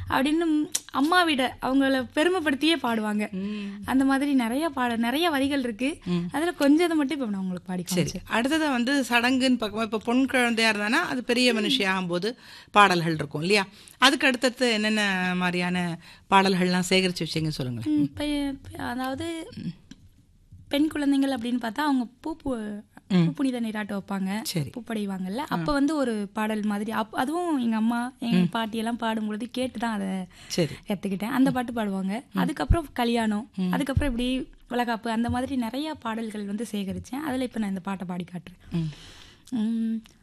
அப்படின்னு அம்மா விட அவங்கள பெருமைப்படுத்தியே பாடுவாங்க அந்த மாதிரி நிறைய பாட நிறைய வரிகள் இருக்கு அதுல கொஞ்சதை மட்டும் இப்ப நான் உங்களுக்கு பாடி சரி காமிச்சேன் அடுத்ததா வந்து சடங்குன்னு பார்க்கும்போது இப்போ பொன் குழந்தையா இருந்தானா அது பெரிய மனுஷி ஆகும்போது பாடல்கள் இருக்கும் இல்லையா அதுக்கு அடுத்தடுத்து என்னென்ன மாதிரியான பாடல்கள்லாம் சேகரிச்சு வச்சீங்க சொல்லுங்களேன் ம், பெ- பெ- அதாவது பெண் குழந்தைகள் அப்படின்னு பார்த்தா அவங்க பூ பூ பூ புனித நீராட்டம் வைப்பாங்க சரி. பூப்படைவாங்கல்ல அப்ப வந்து ஒரு பாடல் மாதிரி அப் அதுவும் எங்க அம்மா எங்க பாட்டி எல்லாம் பாடும்பொழுது கேட்டு தான் அதை சரி கத்துக்கிட்டேன் அந்த பாட்டு பாடுவாங்க அதுக்கப்புறம் கல்யாணம் அதுக்கப்புறம் இப்படி வளகாப்பு அந்த மாதிரி நிறைய பாடல்கள் வந்து சேகரிச்சேன் அதுல இப்ப நான் இந்த பாட்டை பாடி காட்டுறேன் ம். உம்